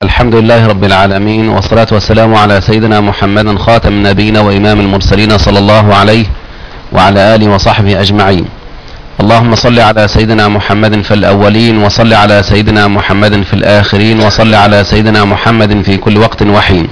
الحمد لله رب العالمين والصلاة والسلام على سيدنا محمد خاتم النبيين وإمام المرسلين صلى الله عليه وعلى آله وصحبه أجمعين اللهم صل على سيدنا محمد في الأولين وصل على سيدنا محمد في الآخرين وصل على سيدنا محمد في كل وقت وحين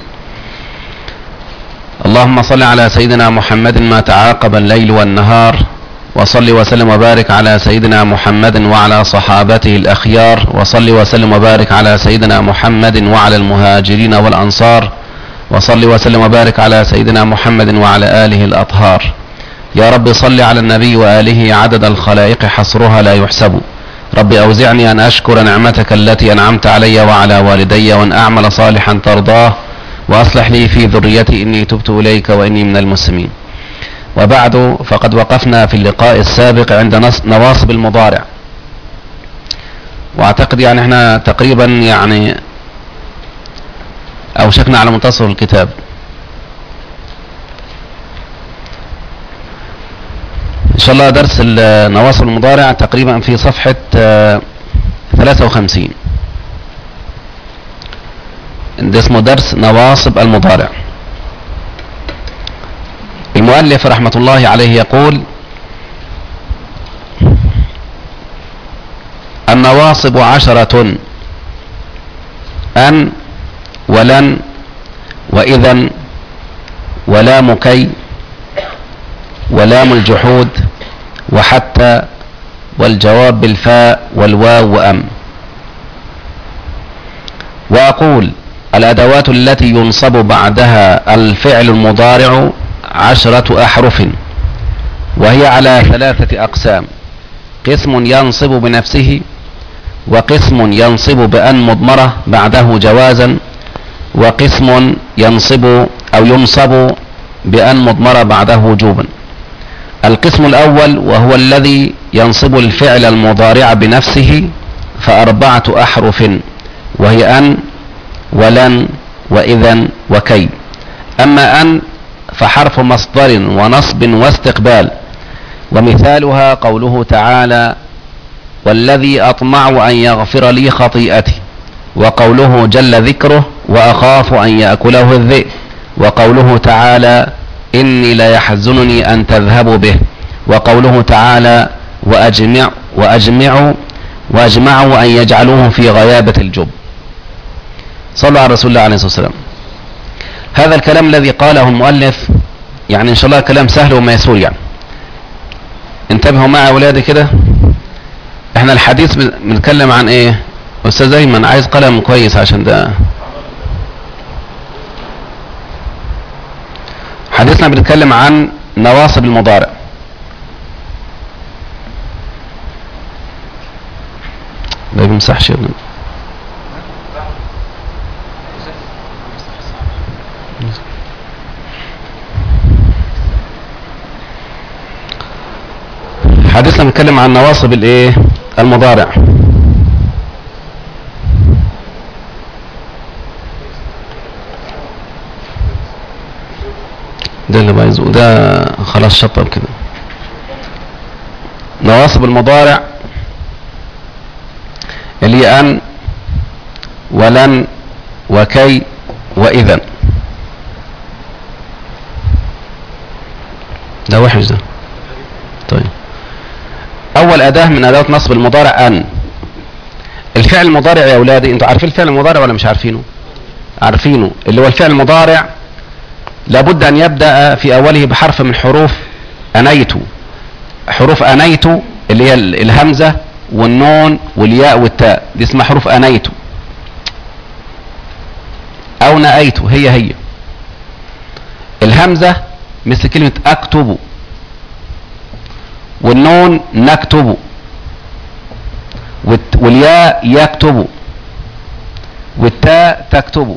اللهم صل على سيدنا محمد ما تعاقب الليل والنهار وصل وسلم وبارك على سيدنا محمد وعلى صحابته الأخيار وصل وسلم وبارك على سيدنا محمد وعلى المهاجرين والأنصار وصل وسلم وبارك على سيدنا محمد وعلى آله الأطهار يا رب صل على النبي وآله عدد الخلائق حصرها لا يحسب رب أوزعني أن أشكر نعمتك التي أنعمت علي وعلى والدي وأن أعمل صالحا ترضاه وأصلح لي في ذريتي إني تبت إليك وإني من المسلمين وبعد فقد وقفنا في اللقاء السابق عند نواصب المضارع واعتقد يعني احنا تقريبا يعني اوشكنا على منتصف الكتاب ان شاء الله درس نواصب المضارع تقريبا في صفحة 53 ده اسمه درس نواصب المضارع المؤلف رحمة الله عليه يقول النواصب عشرة أن ولن وإذا ولام كي ولام الجحود وحتى والجواب بالفاء والواو وأم وأقول الأدوات التي ينصب بعدها الفعل المضارع عشرة أحرف وهي على ثلاثة أقسام قسم ينصب بنفسه وقسم ينصب بأن مضمرة بعده جوازا وقسم ينصب أو ينصب بأن مضمرة بعده وجوبا القسم الأول وهو الذي ينصب الفعل المضارع بنفسه فأربعة أحرف وهي أن ولن وإذا وكي أما أن فحرف مصدر ونصب واستقبال ومثالها قوله تعالى والذي أطمع أن يغفر لي خطيئتي وقوله جل ذكره وأخاف أن يأكله الذئب وقوله تعالى إني ليحزنني أن تذهبوا به وقوله تعالى وأجمع وأجمع وأجمعوا أن يجعلوه في غيابة الجب صلى على رسول الله عليه الصلاة والسلام هذا الكلام الذي قاله المؤلف يعني ان شاء الله كلام سهل وميسور يعني انتبهوا مع اولادي كده احنا الحديث بنتكلم عن ايه استاذ ايمن عايز قلم كويس عشان ده حديثنا بنتكلم عن نواصب المضارع ما بيمسحش يا ابني حديثنا بنتكلم عن نواصب الايه المضارع ده اللي بايظه ده خلاص شطب كده نواصب المضارع اللي هي ان ولن وكي واذا ده وحش ده طيب اول اداة من ادوات نصب المضارع ان الفعل المضارع يا اولادي انتوا عارفين الفعل المضارع ولا مش عارفينه عارفينه اللي هو الفعل المضارع لابد ان يبدأ في اوله بحرف من حروف انيت حروف انيت اللي هي الهمزة والنون والياء والتاء دي اسمها حروف انيت او نأيت هي هي الهمزة مثل كلمة اكتب والنون نكتب والياء يكتب والتاء تكتب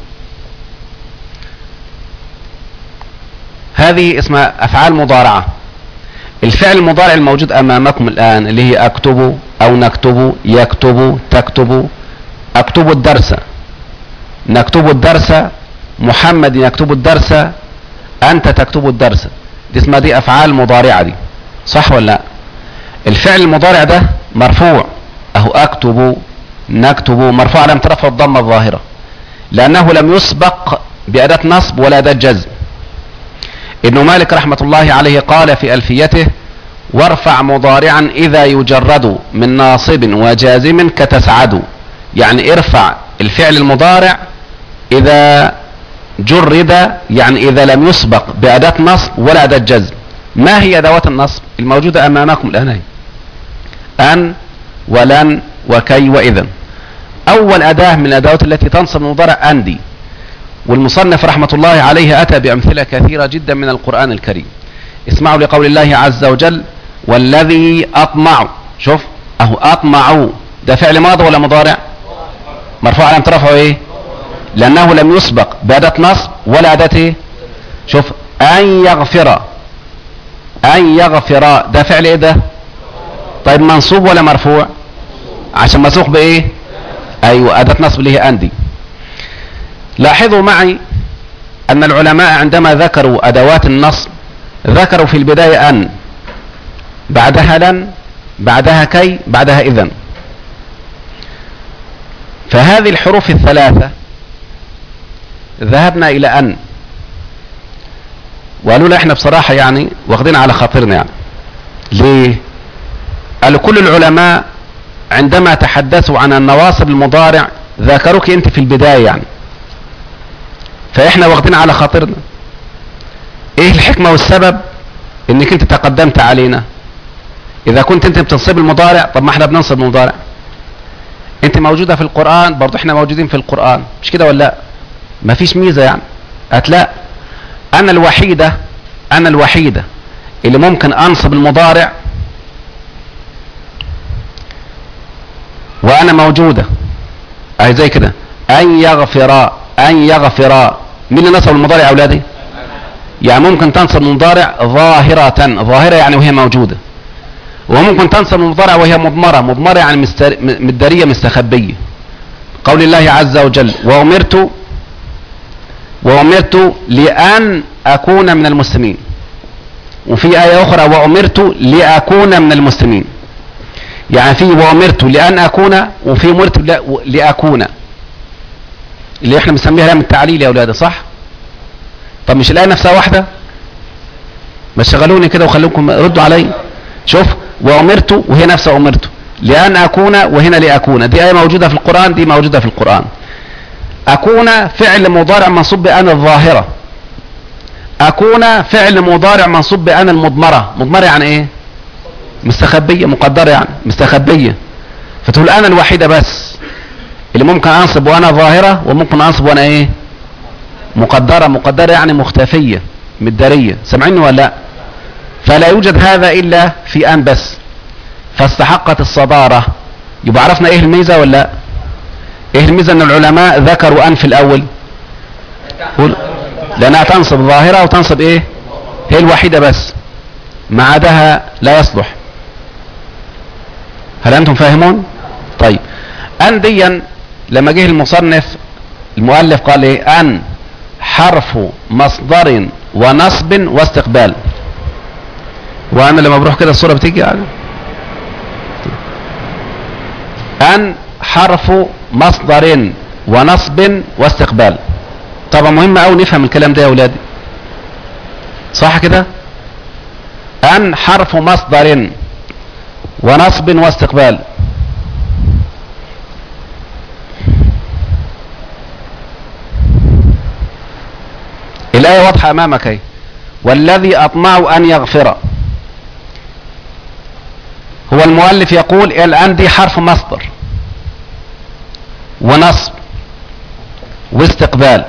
هذه اسمها افعال مضارعة الفعل المضارع الموجود امامكم الان اللي هي اكتب او نكتب يكتب تكتب اكتب الدرس نكتب الدرس محمد يكتب الدرس انت تكتب الدرس دي اسمها دي افعال مضارعة دي صح ولا لا الفعل المضارع ده مرفوع اهو اكتب نكتب مرفوع علامة رفع الضمة الظاهرة لأنه لم يسبق بأداة نصب ولا أداة جزم ابن مالك رحمة الله عليه قال في ألفيته وارفع مضارعا إذا يجرد من ناصب وجازم كتسعد يعني ارفع الفعل المضارع إذا جرد يعني إذا لم يسبق بأداة نصب ولا أداة جزم ما هي أدوات النصب الموجودة أمامكم الآن هي أن ولن وكي وإذا أول أداة من الأدوات التي تنصب المضارع أندي والمصنف رحمة الله عليه أتى بأمثلة كثيرة جدا من القرآن الكريم اسمعوا لقول الله عز وجل والذي أطمع شوف أهو أطمع ده فعل ماضي ولا مضارع مرفوع على رفعه ايه لأنه لم يسبق بأداة نصب ولا أداة ايه شوف أن يغفر أن يغفر ده فعل ايه ده طيب منصوب ولا مرفوع عشان مسوق بايه ايوه اداة نصب اللي هي اندي لاحظوا معي ان العلماء عندما ذكروا ادوات النصب ذكروا في البداية ان بعدها لن بعدها كي بعدها اذا فهذه الحروف الثلاثة ذهبنا الى ان وقالوا لا احنا بصراحة يعني واخدين على خاطرنا يعني ليه قالوا كل العلماء عندما تحدثوا عن النواصب المضارع ذكروك انت في البداية يعني فاحنا واخدين على خاطرنا ايه الحكمة والسبب انك انت تقدمت علينا اذا كنت انت بتنصب المضارع طب ما احنا بننصب المضارع انت موجودة في القرآن برضو احنا موجودين في القرآن مش كده ولا لا مفيش ميزة يعني هتلاقي انا الوحيدة انا الوحيدة اللي ممكن انصب المضارع وانا موجودة اهي زي كده ان يغفر ان يغفر مين اللي نصب المضارع يا اولادي يعني ممكن تنصب المضارع ظاهرة ظاهرة يعني وهي موجودة وممكن تنصب المضارع وهي مضمرة مضمرة يعني مستر... مدارية مستخبية قول الله عز وجل وأمرت وأمرت لأن أكون من المسلمين وفي آية أخرى وأمرت لأكون من المسلمين يعني في وأمرت لأن أكون وفي أمرت لأكون اللي احنا بنسميها من التعليل يا أولاد صح طب مش الآية نفسها واحدة ما شغلوني كده وخلوكم ردوا علي شوف وأمرت وهي نفسها أمرت لأن أكون وهنا لأكون دي آية موجودة في القرآن دي موجودة في القرآن أكون فعل مضارع منصوب بأن الظاهرة أكون فعل مضارع منصوب بأن المضمرة مضمرة يعني إيه مستخبية مقدرة يعني مستخبية فتقول أنا الوحيدة بس اللي ممكن أنصب وأنا ظاهرة وممكن أنصب وأنا إيه مقدرة مقدرة يعني مختفية مدارية سمعيني ولا لا فلا يوجد هذا إلا في أن بس فاستحقت الصدارة يبقى عرفنا إيه الميزة ولا لا إيه الميزة أن العلماء ذكروا أن في الأول قول لأنها تنصب ظاهرة وتنصب إيه هي الوحيدة بس ما عداها لا يصلح هل أنتم فاهمون طيب أن ديا لما جه المصنف المؤلف قال إيه أن حرف مصدر ونصب واستقبال وانا لما بروح كده الصورة بتيجي يعني ان حرف مصدر ونصب واستقبال طبعا مهم قوي نفهم الكلام ده يا اولادي صح كده ان حرف مصدر ونصب واستقبال الآية واضحة أمامك اهي والذي أطمع أن يغفر هو المؤلف يقول الآن دي حرف مصدر ونصب واستقبال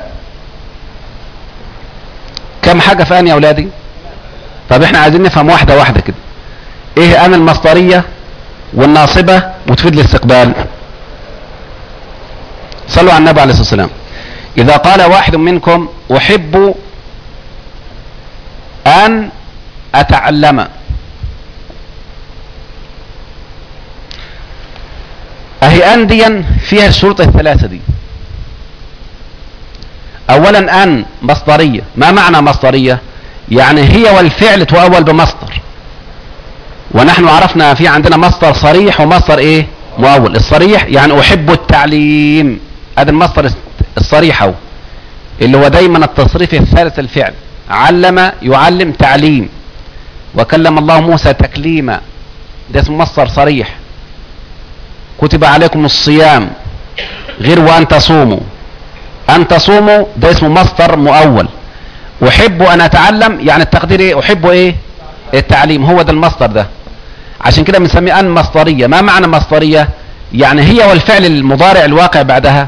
كم حاجة في أن يا أولادي طب احنا عايزين نفهم واحدة واحدة كده ايه أن المصدرية والناصبة وتفيد الاستقبال صلوا على النبي عليه الصلاة والسلام إذا قال واحد منكم أحب أن أتعلم أهي أنديا فيها الشروط الثلاثة دي أولا أن مصدرية ما معنى مصدرية يعني هي والفعل تؤول بمصدر ونحن عرفنا في عندنا مصدر صريح ومصدر ايه مؤول الصريح يعني أحب التعليم هذا المصدر الصريحة اللي هو دايما التصريف الثالث الفعل علم يعلم تعليم وكلم الله موسى تكليما ده اسمه مصدر صريح كتب عليكم الصيام غير وان تصوموا ان تصوموا ده اسمه مصدر مؤول احب ان اتعلم يعني التقدير ايه احب ايه التعليم هو ده المصدر ده عشان كده بنسميه ان مصدريه ما معنى مصدريه يعني هي والفعل المضارع الواقع بعدها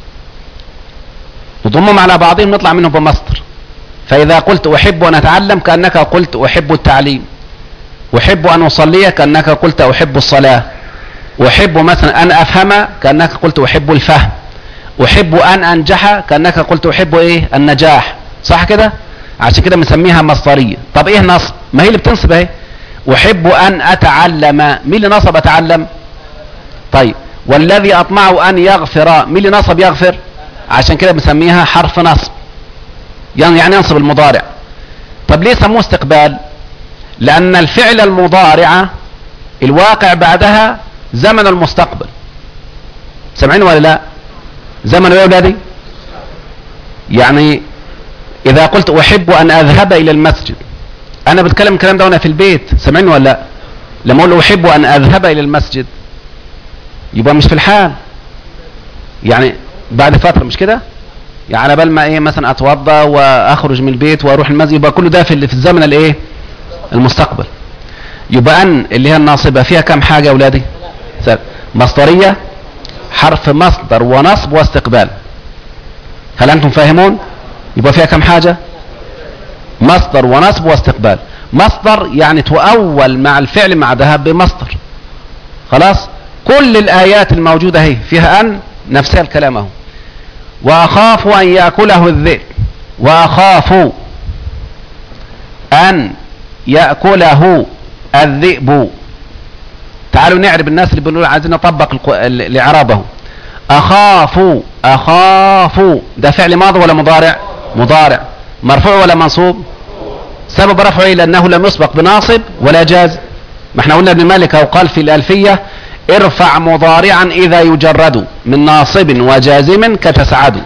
نضمهم على بعضهم نطلع منهم بمصدر فاذا قلت احب ان اتعلم كانك قلت احب التعليم احب ان اصلي كانك قلت احب الصلاه احب مثلا ان افهم كانك قلت احب الفهم احب ان انجح كانك قلت احب ايه النجاح صح كده عشان كده بنسميها مصدريه طب ايه نصب ما هي اللي بتنصب اهي احب ان اتعلم مين اللي نصب اتعلم طيب والذي اطمع ان يغفر مين اللي نصب يغفر عشان كده بنسميها حرف نصب يعني يعني ينصب المضارع طب ليه سموه استقبال لان الفعل المضارع الواقع بعدها زمن المستقبل سامعين ولا لا زمن ايه يا اولادي يعني اذا قلت احب ان اذهب الى المسجد انا بتكلم الكلام ده وانا في البيت سامعين ولا لا لما اقول احب ان اذهب الى المسجد يبقى مش في الحال يعني بعد فتره مش كده يعني بال ما ايه مثلا اتوضى واخرج من البيت واروح المسجد يبقى كل ده في في الزمن الايه المستقبل يبقى ان اللي هي الناصبه فيها كم حاجه يا اولادي مصدريه حرف مصدر ونصب واستقبال هل انتم فاهمون يبقى فيها كم حاجه مصدر ونصب واستقبال مصدر يعني تؤول مع الفعل مع ذهب بمصدر خلاص كل الايات الموجوده اهي فيها ان نفسها الكلام اهو واخاف ان ياكله الذئب واخاف ان ياكله الذئب تعالوا نعرب الناس اللي بنقول عايزين نطبق الاعرابه اخاف اخاف ده فعل ماضي ولا مضارع مضارع مرفوع ولا منصوب سبب رفعه ايه لانه لم يسبق بناصب ولا جاز ما احنا قلنا ابن مالك او قال في الالفيه ارفع مضارعا اذا يجرد من ناصب وجازم كتسعد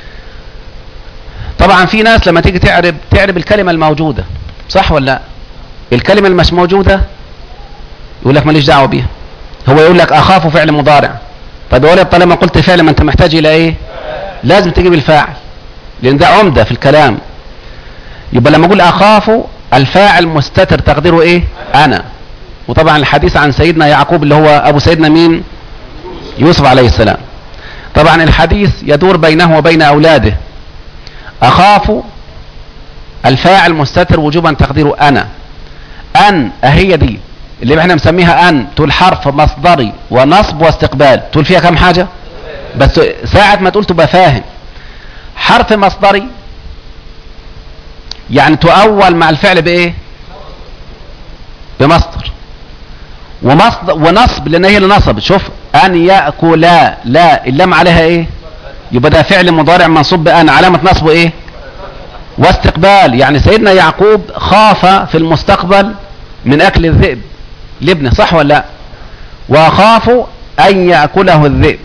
طبعا في ناس لما تيجي تعرب تعرب الكلمه الموجوده صح ولا لا الكلمه اللي مش موجوده يقول لك ماليش دعوه بيها هو يقول لك اخاف فعل مضارع طب يا ولد طالما قلت فعل ما انت محتاج الى ايه لازم تجيب الفاعل لان ده عمده في الكلام يبقى لما اقول اخاف الفاعل مستتر تقديره ايه انا وطبعا الحديث عن سيدنا يعقوب اللي هو ابو سيدنا مين يوسف عليه السلام طبعا الحديث يدور بينه وبين اولاده اخاف الفاعل مستتر وجوبا تقديره انا ان اهي دي اللي احنا مسميها ان تقول حرف مصدري ونصب واستقبال تقول فيها كم حاجه بس ساعه ما تقول تبقى فاهم حرف مصدري يعني تؤول مع الفعل بايه بمصدر ومصدر ونصب لان هي اللي نصبت شوف ان ياكل لا اللام عليها ايه يبقى ده فعل مضارع منصوب بان علامه نصبه ايه واستقبال يعني سيدنا يعقوب خاف في المستقبل من اكل الذئب لابنه صح ولا لا واخاف ان ياكله الذئب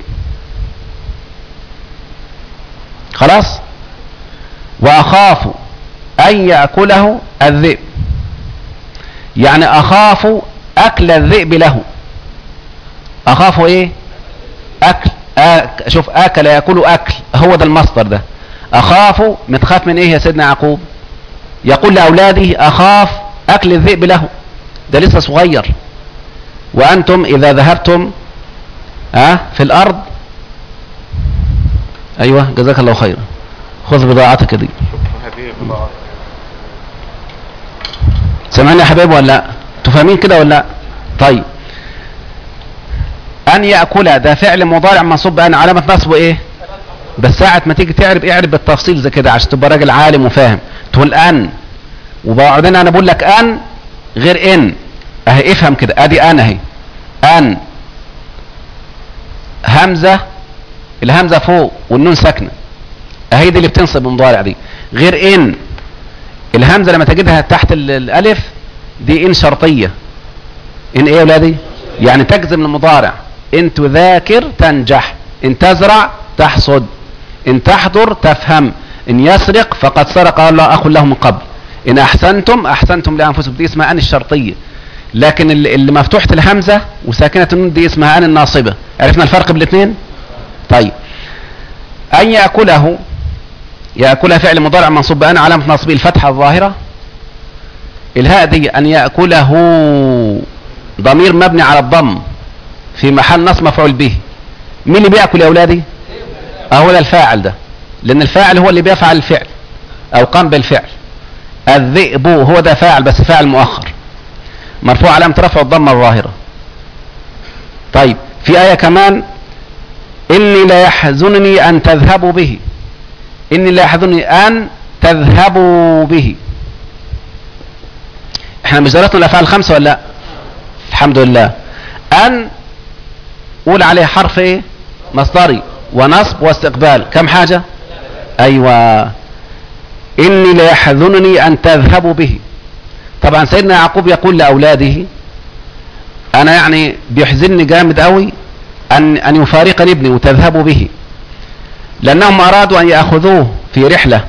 خلاص واخاف ان ياكله الذئب يعني اخاف اكل الذئب له اخاف ايه اكل آك شوف اكل ياكل اكل هو ده المصدر ده اخاف متخاف من ايه يا سيدنا يعقوب يقول لاولاده اخاف اكل الذئب له ده لسه صغير وانتم اذا ذهبتم ها في الارض ايوه جزاك الله خيرا خذ بضاعتك دي سامعني يا حبايب ولا لا تفهمين كده ولا لا طيب ان ياكل ده فعل مضارع منصوب بان علامه نصبه ايه بس ساعه ما تيجي تعرف اعرف بالتفصيل زي كده عشان تبقى راجل عالم وفاهم تقول ان وبعدين انا بقول لك ان غير ان اهي افهم كده ادي ان اهي ان همزه الهمزه فوق والنون ساكنه اهي دي اللي بتنصب المضارع دي غير ان الهمزه لما تجدها تحت الالف دي ان شرطيه ان ايه يا ولادي يعني تجزم المضارع ان تذاكر تنجح ان تزرع تحصد ان تحضر تفهم ان يسرق فقد سرق الله اخ له من قبل ان احسنتم احسنتم لانفسكم دي اسمها ان الشرطيه لكن اللي اللي مفتوحه الهمزه وساكنه النون دي اسمها ان الناصبه عرفنا الفرق بين الاثنين طيب ان ياكله ياكلها فعل مضارع منصوب بان علامه نصبه الفتحه الظاهره الهاء دي ان ياكله ضمير مبني على الضم في محل نصب مفعول به مين اللي بياكل يا اولادي اهو ده الفاعل ده لان الفاعل هو اللي بيفعل الفعل او قام بالفعل الذئب هو ده فاعل بس فاعل مؤخر مرفوع علامة رفع الضمة الظاهرة طيب في آية كمان إني لا يحزنني أن تذهبوا به إني لا يحزنني أن تذهبوا به احنا مش درسنا الأفعال الخمسة ولا لا الحمد لله أن قول عليه حرف ايه مصدري ونصب واستقبال كم حاجة ايوه اني ليحزنني ان تذهبوا به طبعا سيدنا يعقوب يقول لاولاده انا يعني بيحزنني جامد قوي ان ان يفارقني ابني وتذهبوا به لانهم ارادوا ان ياخذوه في رحله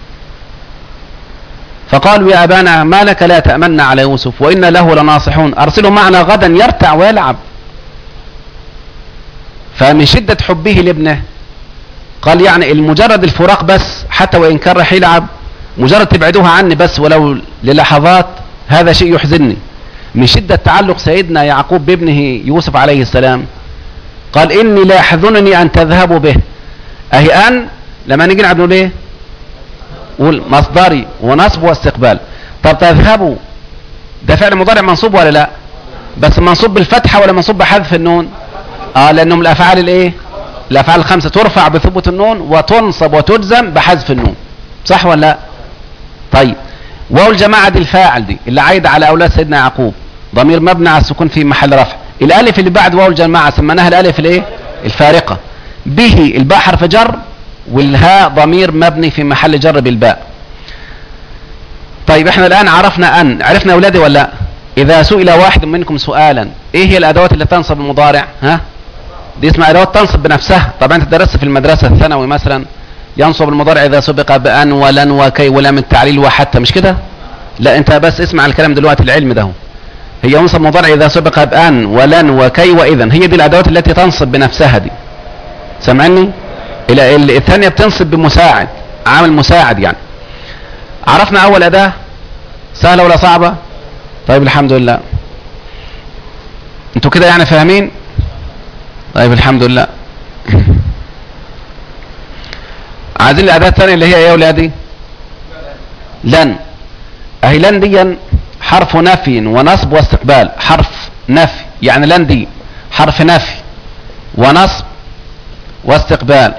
فقالوا يا ابانا ما لك لا تامنا على يوسف وان له لناصحون ارسله معنا غدا يرتع ويلعب فمن شدة حبه لابنه قال يعني المجرد الفراق بس حتى وإن كان راح يلعب مجرد تبعدوها عني بس ولو للحظات هذا شيء يحزنني من شدة تعلق سيدنا يعقوب بابنه يوسف عليه السلام قال إني لا يحزنني أن تذهبوا به أهي أن لما نيجي نلعب نقول إيه؟ قول مصدري ونصب واستقبال طب تذهبوا ده فعل مضارع منصوب ولا لا؟ بس منصوب بالفتحة ولا منصوب بحذف النون؟ اه لانهم الافعال الايه الافعال الخمسه ترفع بثبوت النون وتنصب وتجزم بحذف النون صح ولا لا طيب واو الجماعه دي الفاعل دي اللي عايده على اولاد سيدنا يعقوب ضمير مبني على السكون في محل رفع الالف اللي بعد واو الجماعه سميناها الالف الايه الفارقه به الباء حرف جر والهاء ضمير مبني في محل جر بالباء طيب احنا الان عرفنا ان عرفنا اولادي ولا لا اذا سئل واحد منكم سؤالا ايه هي الادوات اللي تنصب المضارع ها دي اسمها ادوات تنصب بنفسها طبعا انت درست في المدرسه الثانوي مثلا ينصب المضارع اذا سبق بان ولن وكي ولام التعليل وحتى مش كده لا انت بس اسمع الكلام دلوقتي العلم ده هو. هي ينصب مضارع اذا سبق بان ولن وكي واذا هي دي الادوات التي تنصب بنفسها دي سامعني الى الثانيه بتنصب بمساعد عامل مساعد يعني عرفنا اول اداه سهله ولا صعبه طيب الحمد لله انتوا كده يعني فاهمين طيب الحمد لله عايزين الاداه الثانيه اللي هي ايه يا ولادي لن اهي لن دي حرف نفي ونصب واستقبال حرف نفي يعني لن دي حرف نفي ونصب واستقبال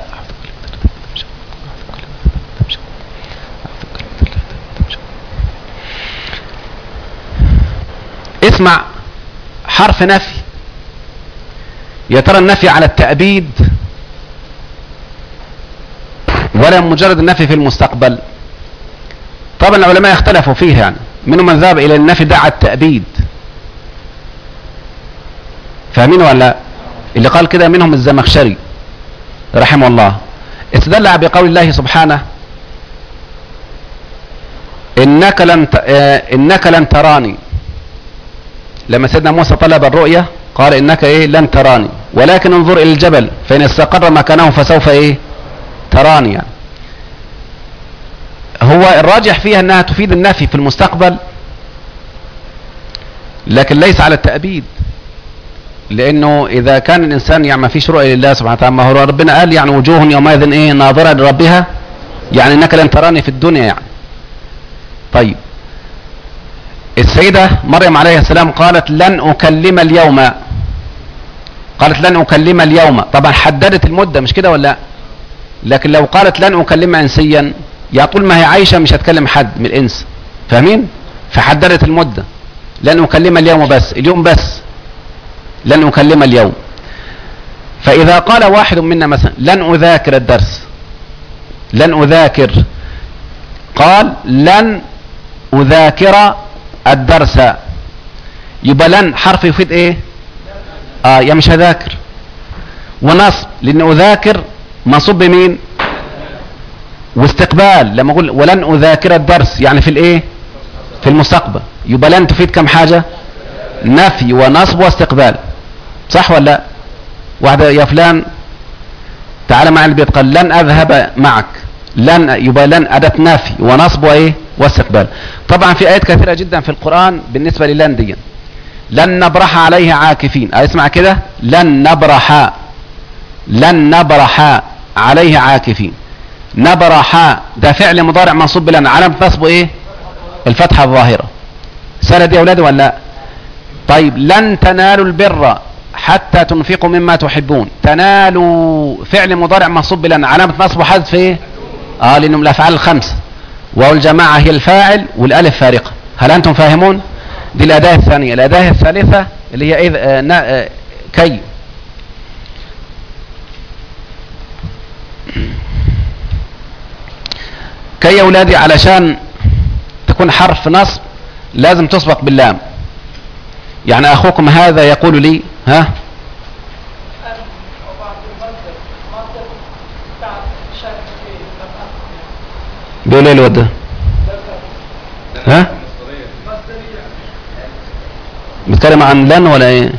اسمع حرف نفي يا ترى النفي على التأبيد ولا مجرد النفي في المستقبل طبعا العلماء اختلفوا فيه يعني منهم من ذهب الى النفي ده على التأبيد فاهمين ولا لا اللي قال كده منهم الزمخشري رحمه الله استدل بقول الله سبحانه انك لن ت... انك لن تراني لما سيدنا موسى طلب الرؤية قال انك ايه لن تراني ولكن انظر الى الجبل فان استقر مكانه فسوف ايه تراني يعني هو الراجح فيها انها تفيد النفي في المستقبل لكن ليس على التأبيد لانه اذا كان الانسان يعني ما فيش رؤية لله سبحانه وتعالى ما هو ربنا قال يعني وجوه يومئذ ايه ناظرة لربها يعني انك لن تراني في الدنيا يعني طيب السيدة مريم عليه السلام قالت لن أكلم اليوم قالت لن أكلم اليوم طبعا حددت المدة مش كده ولا لكن لو قالت لن أكلم إنسيا يا طول ما هي عايشة مش هتكلم حد من الإنس فاهمين فحددت المدة لن أكلم اليوم بس اليوم بس لن أكلم اليوم فإذا قال واحد منا مثلا لن أذاكر الدرس لن أذاكر قال لن أذاكر الدرس يبقى لن حرف يفيد ايه اه يا مش هذاكر ونصب لان اذاكر منصوب بمين واستقبال لما اقول ولن اذاكر الدرس يعني في الايه في المستقبل يبقى لن تفيد كم حاجة نفي ونصب واستقبال صح ولا لا واحدة يا فلان تعال مع البيت قال لن اذهب معك لن يبقى لن اداة نفي ونصب وايه واستقبال طبعا في ايات كثيرة جدا في القرآن بالنسبة للن دي لن نبرح عليه عاكفين اسمع كده لن نبرح لن نبرح عليه عاكفين نبرح ده فعل مضارع منصوب بلن علامة نصبه ايه الفتحة الظاهرة سهلة دي يا اولادي ولا لا طيب لن تنالوا البر حتى تنفقوا مما تحبون تنالوا فعل مضارع منصوب بلن علامة نصبه حذف ايه اه لانه من الافعال الخمسة والجماعة هي الفاعل والالف فارقة هل انتم فاهمون دي الاداة الثانية الاداة الثالثة اللي هي اذ آه آه كي كي يا اولادي علشان تكون حرف نصب لازم تسبق باللام يعني اخوكم هذا يقول لي ها بيقول ايه الواد ده ها بيتكلم عن لن ولا ايه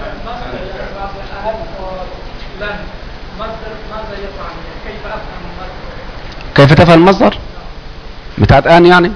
كيف تفعل المصدر بتاعت ان يعني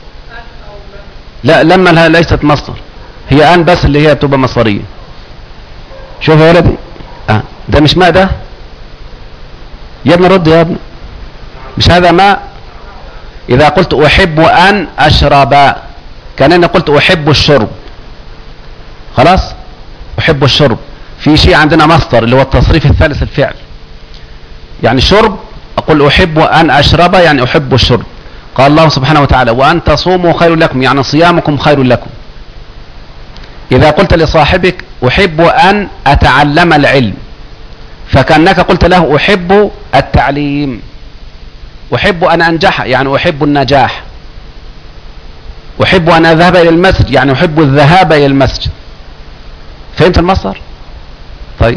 لا لما لها ليست مصدر هي ان بس اللي هي بتبقى مصدريه شوف يا ولدي اه ده مش ماء ده يا ابني رد يا ابني مش هذا ماء اذا قلت احب ان اشرب كانني قلت احب الشرب خلاص احب الشرب في شيء عندنا مصدر اللي هو التصريف الثالث الفعل يعني شرب اقول احب ان اشرب يعني احب الشرب قال الله سبحانه وتعالى وان تصوموا خير لكم يعني صيامكم خير لكم اذا قلت لصاحبك احب ان اتعلم العلم فكانك قلت له احب التعليم احب ان انجح يعني احب النجاح احب ان اذهب الى المسجد يعني احب الذهاب الى المسجد فهمت المصدر طيب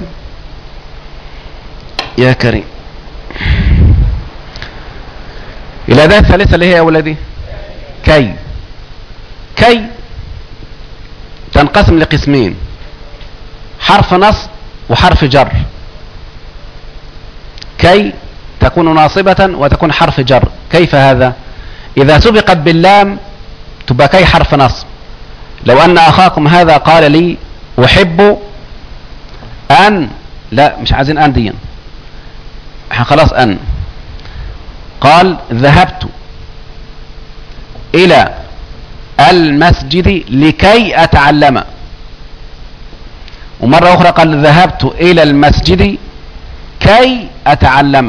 يا كريم الأداة الثالثة اللي هي يا ولدي كي كي تنقسم لقسمين حرف نصب وحرف جر كي تكون ناصبة وتكون حرف جر كيف هذا إذا سبقت باللام تبقى كي حرف نصب لو أن أخاكم هذا قال لي أحب أن لا مش عايزين أن دي خلاص أن قال ذهبت إلى المسجد لكي أتعلم ومرة أخرى قال ذهبت إلى المسجد كي أتعلم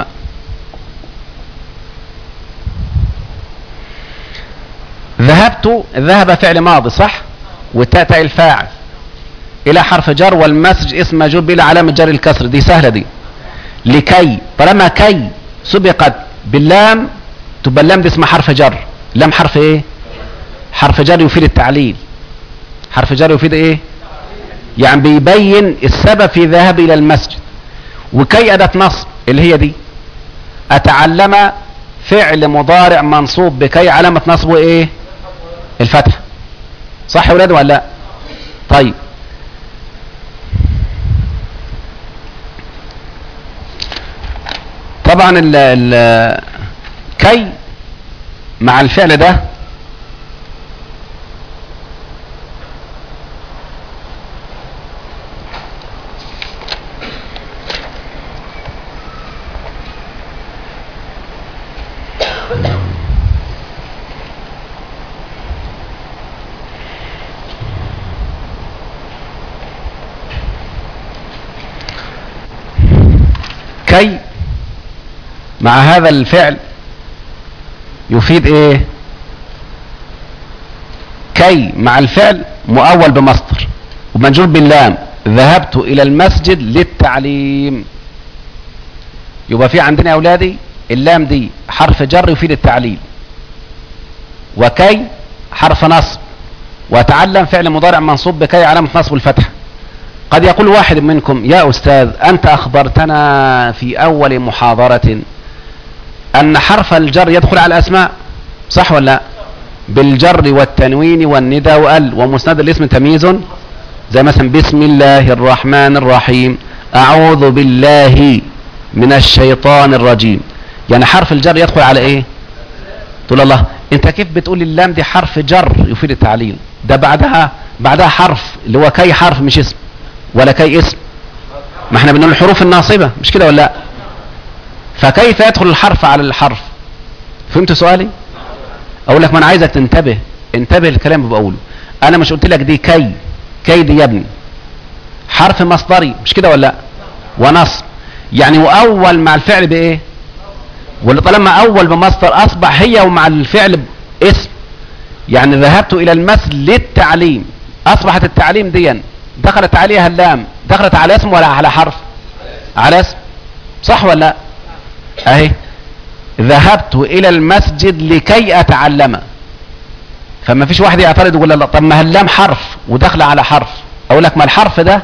ذهبت ذهب فعل ماضي صح وتاء الفاعل الى حرف جر والمسج اسم مجرور بلا علامه جر الكسر دي سهله دي لكي طالما كي سبقت باللام تبقى اللام دي اسمها حرف جر لام حرف ايه حرف جر يفيد التعليل حرف جر يفيد ايه يعني بيبين السبب في ذهاب الى المسجد وكي اداة نصب اللي هي دي اتعلم فعل مضارع منصوب بكي علامة نصبه ايه الفتح صح يا ولاد ولا لا طيب طبعا ال ال كي مع الفعل ده كي مع هذا الفعل يفيد ايه كي مع الفعل مؤول بمصدر ومنجور باللام ذهبت الى المسجد للتعليم يبقى في عندنا يا اولادي اللام دي حرف جر يفيد التعليل وكي حرف نصب وتعلم فعل مضارع منصوب بكي علامة نصب الفتح قد يقول واحد منكم يا أستاذ أنت أخبرتنا في أول محاضرة ان حرف الجر يدخل على الاسماء صح ولا لا بالجر والتنوين والندى وال ومسند الاسم تمييز زي مثلا بسم الله الرحمن الرحيم اعوذ بالله من الشيطان الرجيم يعني حرف الجر يدخل على ايه تقول الله انت كيف بتقول اللام دي حرف جر يفيد التعليل ده بعدها بعدها حرف اللي هو كي حرف مش اسم ولا كي اسم ما احنا بنقول الحروف الناصبة مش كده ولا لا فكيف يدخل الحرف على الحرف فهمت سؤالي اقول لك ما انا عايزك تنتبه انتبه للكلام اللي بقوله انا مش قلت لك دي كي كي دي يا ابني حرف مصدري مش كده ولا لا ونصب يعني واول مع الفعل بايه واللي طالما اول بمصدر اصبح هي ومع الفعل اسم يعني ذهبت الى المسجد للتعليم اصبحت التعليم ديا دخلت عليها اللام دخلت على اسم ولا على حرف على اسم صح ولا لا اهي ذهبت الى المسجد لكي اتعلم فما فيش واحد يعترض يقول لا طب ما اللام حرف وداخله على حرف اقول لك ما الحرف ده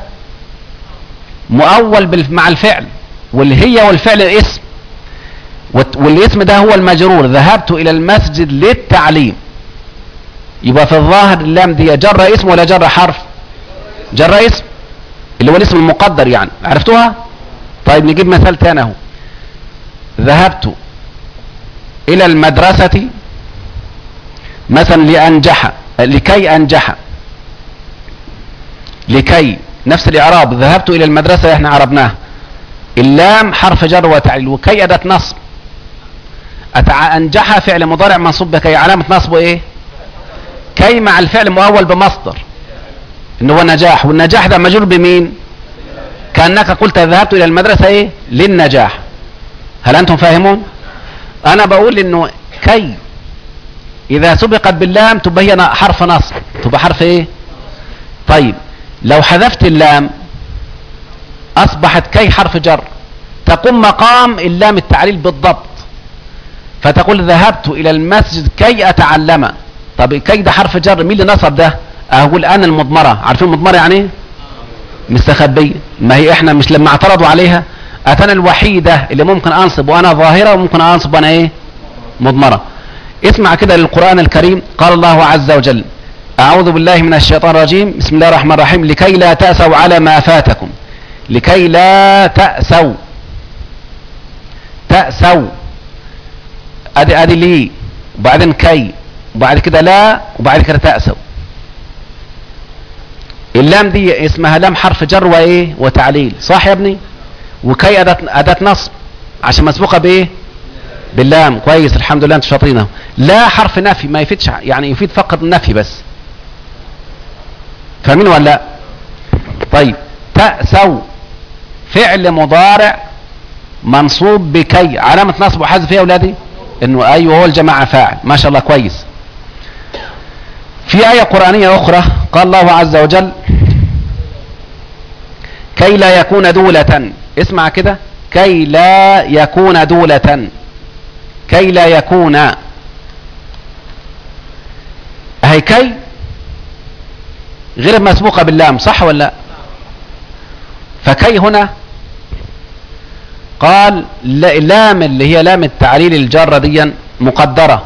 مؤول مع الفعل واللي هي والفعل الاسم والاسم ده هو المجرور ذهبت الى المسجد للتعليم يبقى في الظاهر اللام دي جر اسم ولا جر حرف جر اسم اللي هو الاسم المقدر يعني عرفتوها طيب نجيب مثال تاني اهو ذهبت الى المدرسة مثلا لانجح لكي انجح لكي نفس الاعراب ذهبت الى المدرسة احنا عربناها اللام حرف جر وتعليل وكي اداة نصب أتع... انجح فعل مضارع منصوب بكي علامة نصبه ايه كي مع الفعل مؤول بمصدر ان هو نجاح والنجاح ده مجرور بمين كأنك قلت ذهبت الى المدرسة ايه للنجاح هل انتم فاهمون انا بقول انه كي اذا سبقت باللام تبقى هي حرف نصب تبقى حرف ايه طيب لو حذفت اللام اصبحت كي حرف جر تقوم مقام اللام التعليل بالضبط فتقول ذهبت الى المسجد كي اتعلم طب كي ده حرف جر مين اللي نصب ده اقول انا المضمرة عارفين المضمرة يعني ايه مستخبية ما هي احنا مش لما اعترضوا عليها اتانا الوحيدة اللي ممكن انصب وانا ظاهرة وممكن انصب وانا ايه مضمرة اسمع كده للقرآن الكريم قال الله عز وجل اعوذ بالله من الشيطان الرجيم بسم الله الرحمن الرحيم لكي لا تأسوا على ما فاتكم لكي لا تأسوا تأسوا ادي ادي لي وبعدين كي وبعد كده لا وبعد كده تأسوا اللام دي اسمها لام حرف جر وايه وتعليل صح يا ابني وكي اداة, أداة نصب عشان مسبوقة بايه باللام كويس الحمد لله انتوا شاطرين لا حرف نفي ما يفيدش يعني يفيد فقط النفي بس فاهمين ولا لا طيب تأسوا فعل مضارع منصوب بكي علامة نصب وحذف ايه يا اولادي انه ايوه هو الجماعة فاعل ما شاء الله كويس في آية قرآنية أخرى قال الله عز وجل كي لا يكون دولة اسمع كده كي لا يكون دولة كي لا يكون هي كي غير مسبوقة باللام صح ولا لا فكي هنا قال لام اللي هي لام التعليل الجارة دي مقدرة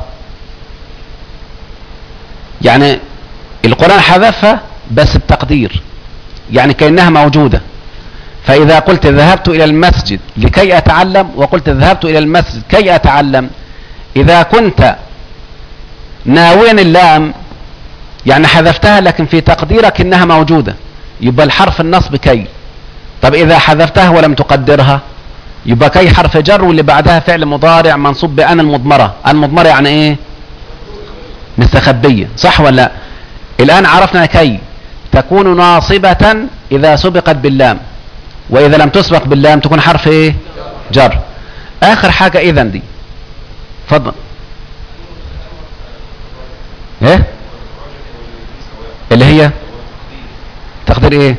يعني القرآن حذفها بس بتقدير يعني كأنها موجودة فإذا قلت ذهبت إلى المسجد لكي أتعلم وقلت ذهبت إلى المسجد كي أتعلم إذا كنت ناويا اللام يعني حذفتها لكن في تقديرك إنها موجودة يبقى الحرف النصب كي طب إذا حذفتها ولم تقدرها يبقى كي حرف جر واللي بعدها فعل مضارع منصوب بأن المضمرة المضمرة يعني إيه مستخبية صح ولا لا الآن عرفنا كي تكون ناصبة إذا سبقت باللام وإذا لم تسبق باللام تكون حرف إيه جر آخر حاجة إذا دي فضل إيه اللي هي تقدير إيه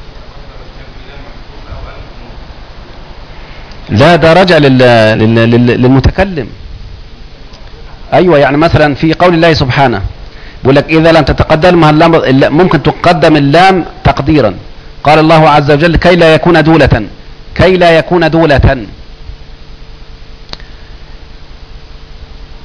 لا ده رجع لل... لل... لل... للمتكلم ايوه يعني مثلا في قول الله سبحانه بيقول لك اذا لم تتقدم اللام ممكن تقدم اللام تقديرا قال الله عز وجل كي لا يكون دولة كي لا يكون دولة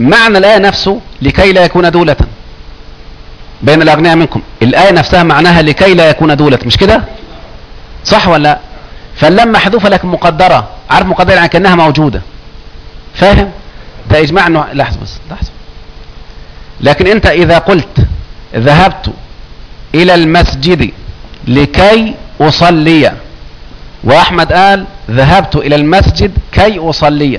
معنى الآية نفسه لكي لا يكون دولة بين الأغنياء منكم الآية نفسها معناها لكي لا يكون دولة مش كده صح ولا لا فاللام محذوفة لكن مقدرة عارف مقدرة يعني كأنها موجودة فاهم ده إجماع انه لحظة بس لحظة لكن انت اذا قلت ذهبت الى المسجد لكي اصلي واحمد قال ذهبت الى المسجد كي اصلي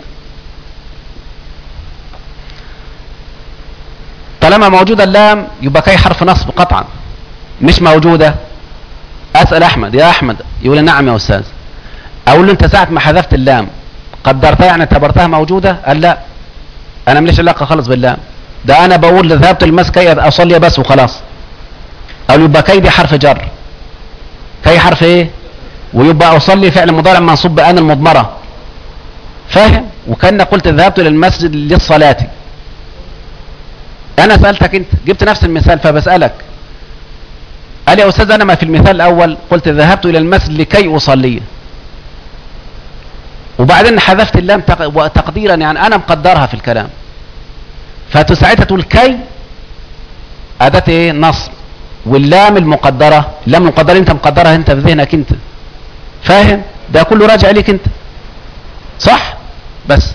طالما موجودة اللام يبقى كي حرف نصب قطعا مش موجودة اسأل احمد يا احمد يقول لي نعم يا استاذ اقول له انت ساعة ما حذفت اللام قدرتها يعني اعتبرتها موجودة قال لا انا ماليش علاقة خالص باللام ده انا بقول ذهبت المسجد كي اصلي بس وخلاص او يبقى كي دي حرف جر كي حرف ايه ويبقى اصلي فعل مضارع منصوب بان المضمرة فاهم وكان قلت ذهبت الى المسجد للصلاة انا سألتك انت جبت نفس المثال فبسألك قال يا استاذ انا ما في المثال الاول قلت ذهبت الى المسجد لكي اصلي وبعدين حذفت اللام تقديرا يعني انا مقدرها في الكلام فتساعدها تقول كي اداة ايه نصب واللام المقدرة اللام المقدرة انت مقدرها انت في ذهنك انت فاهم ده كله راجع ليك انت صح بس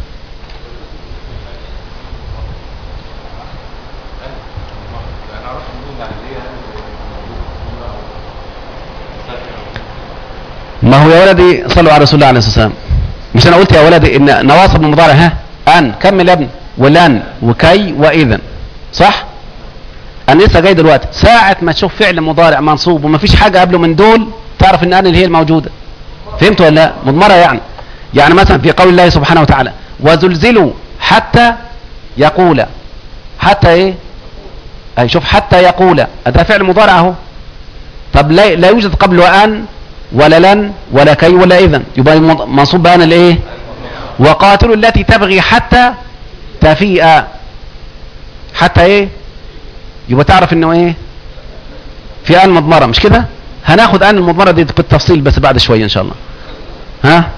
ما هو يا ولدي صلوا على رسول الله عليه الصلاه والسلام مش انا قلت يا ولدي ان نواصب المضارع ها ان كمل يا ابني ولن وكي واذا صح انا لسه جاي دلوقتي ساعة ما تشوف فعل مضارع منصوب وما فيش حاجة قبله من دول تعرف ان انا اللي هي الموجودة فهمت ولا لا مضمرة يعني يعني مثلا في قول الله سبحانه وتعالى وزلزلوا حتى يقول حتى ايه اي شوف حتى يقول ده فعل مضارع اهو طب لا, لا يوجد قبله ان ولا لن ولا كي ولا اذا يبقى منصوب بان الايه وقاتلوا التي تبغي حتى تفيء حتى ايه يبقى تعرف انه ايه في ان مضمره مش كده هناخد ان المضمره دي بالتفصيل بس بعد شويه ان شاء الله ها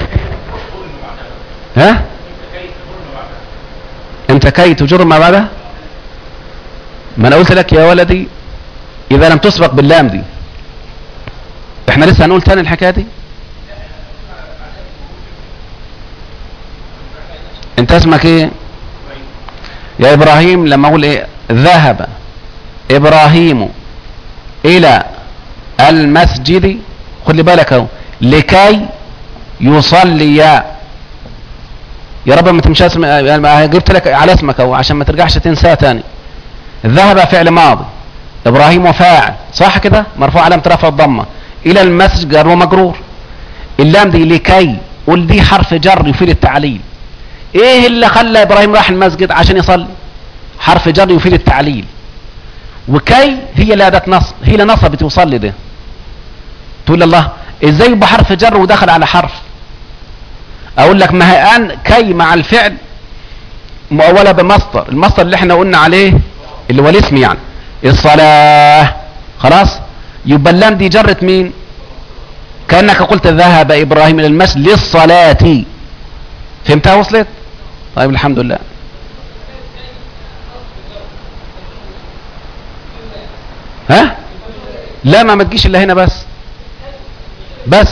ها انت كي تجر ما بعدها ما انا قلت لك يا ولدي اذا لم تسبق باللام دي احنا لسه هنقول تاني الحكايه دي انت اسمك ايه يا ابراهيم لما اقول ايه ذهب ابراهيم الى المسجد خد لي بالك اهو لكي يصلي يا رب ما تمشي اسم جبت لك على اسمك اهو عشان ما ترجعش تنساه تاني ذهب فعل ماضي ابراهيم فاعل صح كده مرفوع علامه رفع الضمه الى المسجد جر ومجرور اللام دي لكي قول دي حرف جر يفيد التعليل ايه اللي خلى ابراهيم راح المسجد عشان يصلي حرف جر يفيد التعليل وكي هي اللي اداه نصب هي اللي نصبت يصلي ده تقول الله ازاي يبقى حرف جر ودخل على حرف اقول لك ما هي ان كي مع الفعل مؤولة بمصدر المصدر اللي احنا قلنا عليه اللي هو الاسم يعني الصلاة خلاص يبقى اللام دي جرت مين كأنك قلت ذهب ابراهيم الى المسجد للصلاة فهمتها وصلت طيب الحمد لله ها لا ما ما تجيش الا هنا بس بس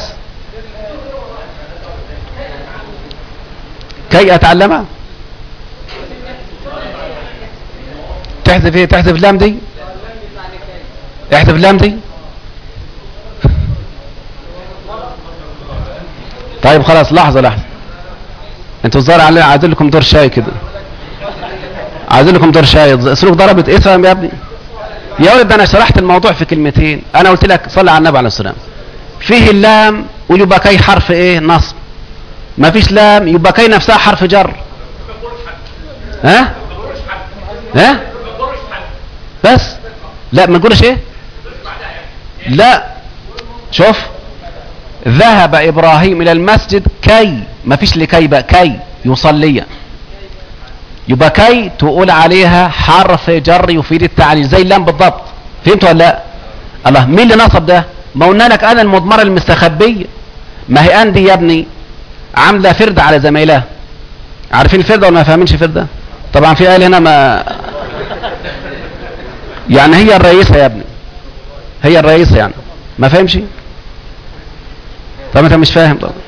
كي اتعلمها تحذف ايه تحذف اللام دي احذف اللام دي طيب خلاص لحظة لحظة انتوا الظاهر علي عايزين لكم دور شاي كده عايزين لكم دور شاي اسلوب ضربت ايه يا ابني يا ولد انا شرحت الموضوع في كلمتين انا قلت لك صلي على النبي عليه السلام فيه اللام ويبقى كي حرف ايه نصب ما فيش لام يبقى كي نفسها حرف جر ها ها بس لا ما نقولش ايه لا شوف ذهب ابراهيم الى المسجد كي ما فيش لكي بقى كي يصلي يبقى كي تقول عليها حرف جر يفيد التعليل زي اللام بالضبط فهمت ولا لا الله مين اللي نصب ده ما قلنا لك انا المضمره المستخبيه ما هي ان دي يا ابني عامله فرده على زمايلها عارفين الفرده ولا ما فاهمينش فرده طبعا في قال هنا ما يعني هي الرئيسة يا ابني هي الرئيسة يعني ما فهمش طب انت مش فاهم طب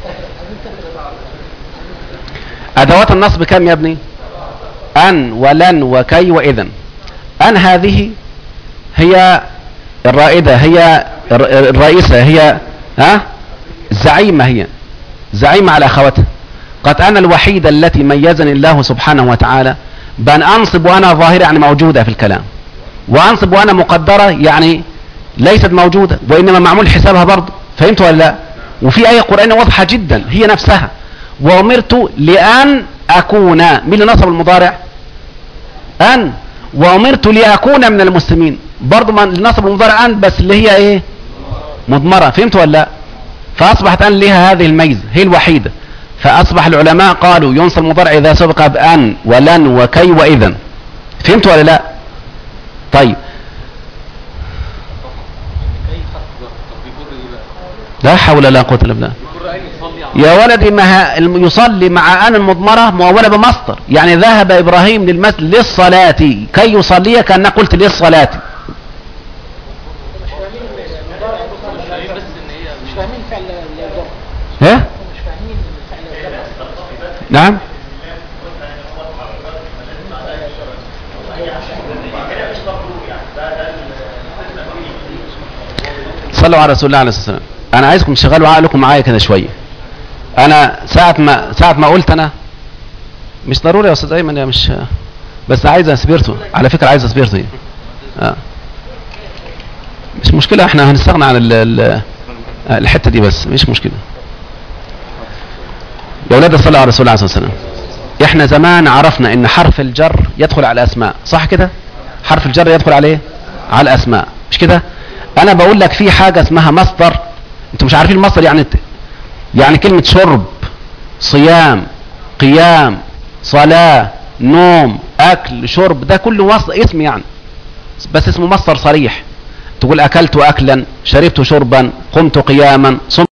ادوات النصب كام يا ابني ان ولن وكي واذن ان هذه هي الرائدة هي الر- الرئيسة هي ها زعيمة هي زعيمة على اخواتها قد انا الوحيدة التي ميزني الله سبحانه وتعالى بان انصب وانا ظاهرة يعني موجودة في الكلام وانصب وانا مقدرة يعني ليست موجودة وانما معمول حسابها برضه فهمت ولا لا وفي ايه قرآنية واضحة جدا هي نفسها وامرت لان اكون مين اللي نصب المضارع ان وامرت لاكون من المسلمين برضه ما اللي نصب المضارع ان بس اللي هي ايه مضمرة فهمت ولا لا فاصبحت ان لها هذه الميزة هي الوحيدة فاصبح العلماء قالوا ينصب المضارع اذا سبق بان ولن وكي واذا فهمت ولا لا طيب لا حول ولا قوة الا بالله يا ولدي ما ه- الم- يصلي مع ان المضمرة مؤولة بمصدر يعني ذهب ابراهيم للمسجد للصلاة كي يصلي كأن قلت للصلاة مش فاهمين فعل الجر ها مش فاهمين فعل الجر نعم صلوا على رسول الله عليه الصلاه والسلام انا عايزكم تشغلوا عقلكم معايا كده شويه انا ساعه ما ساعه ما قلت انا مش ضروري يا استاذ ايمن يا مش بس عايز اسبيرتو على فكره عايز اسبيرتو اه مش مشكله احنا هنستغنى عن ال- ال- الحته دي بس مش مشكله يا ولاد صلوا على رسول الله عليه الصلاه والسلام احنا زمان عرفنا ان حرف الجر يدخل على الاسماء صح كده حرف الجر يدخل عليه على الاسماء مش كده انا بقول لك في حاجه اسمها مصدر انتوا مش عارفين المصدر يعني يعني كلمه شرب صيام قيام صلاه نوم اكل شرب ده كله مصدر اسم يعني بس اسمه مصدر صريح تقول اكلت اكلا شربت شربا قمت قياما صمت